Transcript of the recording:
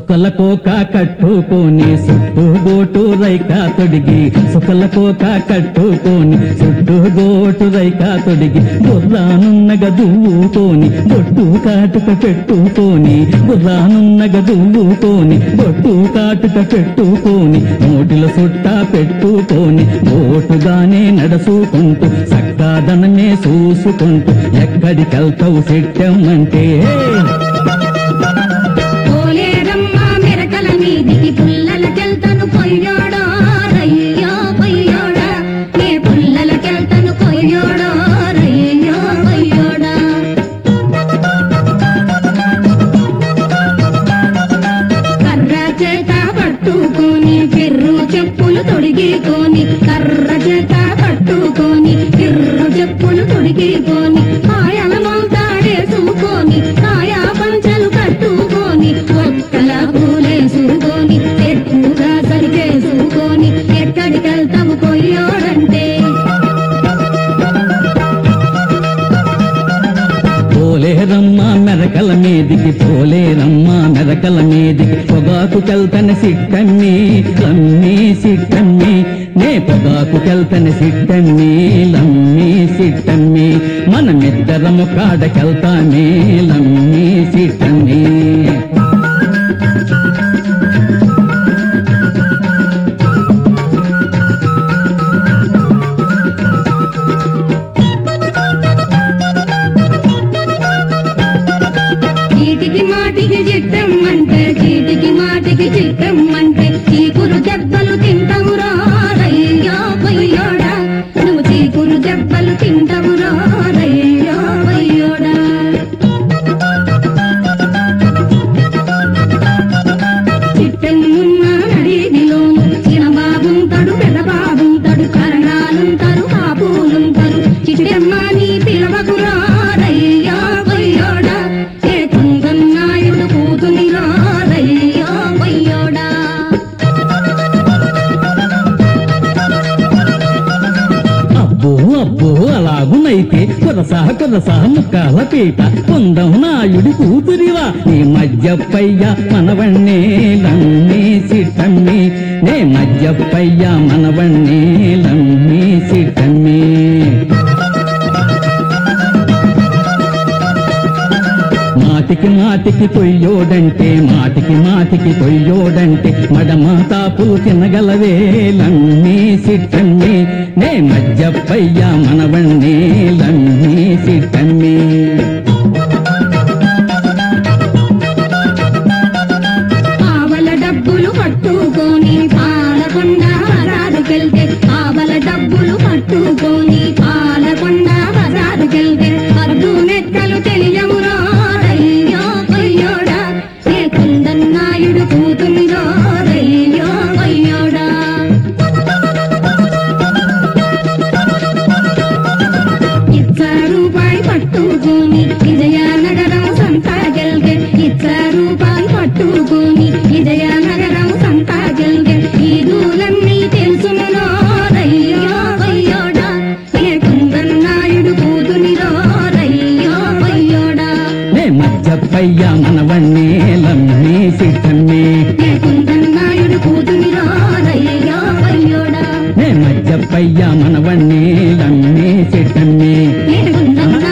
సుకల కోక కట్టుకొని సుట్టు గోటు రైక తొడిగి సుకల కోక కట్టుకొని సుట్టు గోటు రైక తొడిగి బుర్రానున్నగ దువ్వుకొని బొట్టు కాటుక పెట్టుకొని బుర్రానున్నగ దువ్వుకొని బొట్టు కాటుక పెట్టుకొని నోటిలో సుట్ట పెట్టుకొని ఓటుగానే నడుచుకుంటూ సక్కాదనమే చూసుకుంటూ ఎక్కడికెళ్తావు సెట్టమ్మంటే పోలేరమ్మ మెరకల మీదికి పుల్లలకెళ్తను కొయ్యోడో రయ్యో కొయ్యోడా నే పుల్లలకెళ్తను కొయ్యోడో రయ్యో కొయ్యోడా కర్ర చేత పట్టుకొని కిర్రు చెప్పులు తొడిగికొని కర్ర చేత పట్టుకొని కిర్రు చెప్పులు తొడిగికొని కాయల మౌతాడేసుకొని కాయా పంచలు కట్టుకొని ఒక్కల పూలేసుకొని ఎక్కువగా సరిగేసుకొని ఎక్కడికెళ్తావు కొయ్యోడంటే పోలేరమ్మ మెరకల మీదికి పోలేరమ్మ మెరకల మీదికి పొగాకు కెల్తని సిట్టమ్మి లమ్మి సిట్టమ్మి నే పొగాకు కెల్తని సిట్టమ్మి లమ్మి సిట్టమ్మి మనమిద్దరము కాడకెళ్తామే లమ్మి సిట్టమ్మి చీటికి మాటికి చిట్టమ్మంటే చీటికి మాటికి చిట్టమ్మంటే చీపురు దెబ్బలు తింటవురా రయ్యో కొయ్యోడా నువ్వు చీపురు దెబ్బలు తింటవురా రయ్యో కొయ్యోడా చిట్టమ్మున్న నడిదిలోను చిన్నబాబుంటాడు పెద్దబాబుంటాడు కరణాలుంటారు కాపులుంటారు చిట్టమ్మ నీ పిలవకురా రయ్యో కొయ్యోడా ఏ కుందన్నాయుడు కూతునిరా రయ్యో కొయ్యోడా అబ్బో అబ్బో అలాగునైతే కొరసా కొరసా ముక్కాల పీట పొందం నాయుడి కూతురివా నీ మధ్యపయ్య మనవణ్ణే లమ్మి సిట్టమ్మి నే మధ్యపయ్య మనవణ్ణే లమ్మి సిట్టమ్మి మాటికి మాటికి కొయ్యోడంటే మాటికి మాటికి కొయ్యోడంటే మడమ తాపులు తినగలవే లమ్మి సిట్టమ్మి నే మధ్యపయ్య మనవణ్ణి లమ్మి సిట్టమ్మి ఆవల డబ్బులు పట్టుకొని పాలకొండ వరారుకెళ్తే ఆవల డబ్బులు పట్టుకొని పాలకొండ వరారుకెళ్తే అర్ధు నెక్కలు తెలియమురో రయ్యో కొయ్యోడా ఏ కుందన్నాయుడు కూతునిరో రయ్యో కొయ్యోడా ఇచ్చ రూపాయి పట్టుకొని విజయనగరం సంతాగెల్గే ఇచ్చ రూపాయి పట్టుకొని విజయనగరం సంతాగెల్గే ఈ దూలన్నీ తెలుసునులో రయ్యో వయ్యోడా ఏ కుందన్నాయుడు కూతునిరో రయ్యో వయ్యోడా నే మధ్యపయ్య మనవణ్ణి లమ్మి సిట్టమ్మి ఏ కుందన్నాయుడు కూతునిరో రయ్యో వయ్యోడా నే మధ్యపయ్య మనవణ్ణి లమ్మి సిట్టమ్మి ఏ కుందన్నాయుడు